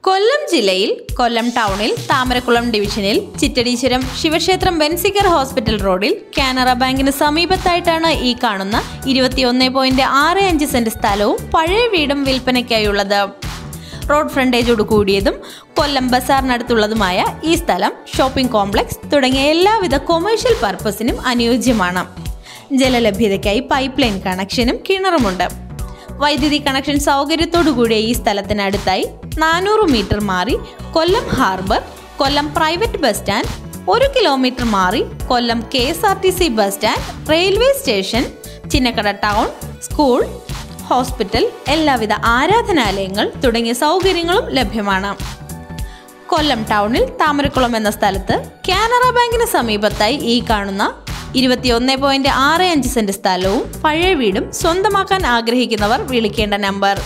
കൊല്ലം ജില്ലയിൽ കൊല്ലം ടൗണിൽ താമരക്കുളം ഡിവിഷനിൽ ചിറ്റടീശ്വരം ശിവക്ഷേത്രം ബെൻസിക്കർ ഹോസ്പിറ്റൽ റോഡിൽ കാനറ ബാങ്കിന് സമീപത്തായിട്ടാണ് ഈ കാണുന്ന ഇരുപത്തിയൊന്ന് പോയിന്റ് ആറ് അഞ്ച് സെന്റ് സ്ഥലവും പഴയ വീടും വിൽപ്പനയ്ക്കായുള്ളത് റോഡ് ഫ്രണ്ടേജോട് കൂടിയതും കൊല്ലം ബസാറിനടുത്തുള്ളതുമായ ഈ സ്ഥലം ഷോപ്പിംഗ് കോംപ്ലക്സ് തുടങ്ങിയ എല്ലാവിധ കൊമേഴ്ഷ്യൽ പർപ്പസിനും അനുയോജ്യമാണ് ജലലഭ്യതയ്ക്കായി പൈപ്പ് ലൈൻ കണക്ഷനും കിണറുമുണ്ട് വൈദ്യുതി കണക്ഷൻ സൗകര്യത്തോടു കൂടിയ ഈ സ്ഥലത്തിനടുത്തായി നാനൂറ് മീറ്റർ മാറി Kollam harbour Kollam private bus stand ഒരു കിലോമീറ്റർ മാറി Kollam K S R T C bus stand railway station Chinnakada town school hospital എല്ലാവിധ ആരാധനാലയങ്ങൾ തുടങ്ങിയ സൗകര്യങ്ങളും ലഭ്യമാണ് കൊല്ലം ടൗണിൽ താമരക്കുളം എന്ന സ്ഥലത്ത് കാനറ ബാങ്കിന് സമീപത്തായി ഈ കാണുന്ന ഇരുപത്തിയൊന്ന് പോയിന്റ് ആറ് അഞ്ച് സെന്റ് സ്ഥലവും പഴയ വീടും സ്വന്തമാക്കാൻ ആഗ്രഹിക്കുന്നവർ വിളിക്കേണ്ട number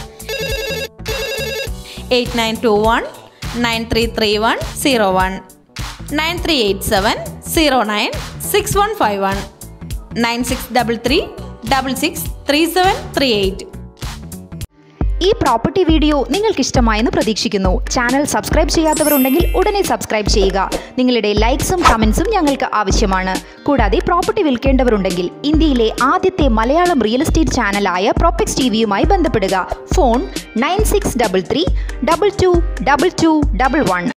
eight nine two one nine three three one zero one nine three eight seven zero nine six one five one nine six double three double six three seven three eight ഈ property video നിങ്ങൾക്ക് ഇഷ്ടമായെന്ന് പ്രതീക്ഷിക്കുന്നു channel subscribe ചെയ്യാത്തവരുണ്ടെങ്കിൽ ഉടനെ subscribe ചെയ്യുക നിങ്ങളുടെ ലൈക്സും കമൻസും ഞങ്ങൾക്ക് ആവശ്യമാണ് കൂടാതെ പ്രോപ്പർട്ടി വിൽക്കേണ്ടവരുണ്ടെങ്കിൽ ഇന്ത്യയിലെ ആദ്യത്തെ മലയാളം റിയൽ എസ്റ്റേറ്റ് ചാനലായ പ്രോപ്പക്സ് ടി വിയുമായി ബന്ധപ്പെടുക phone nine six double three double two double two double one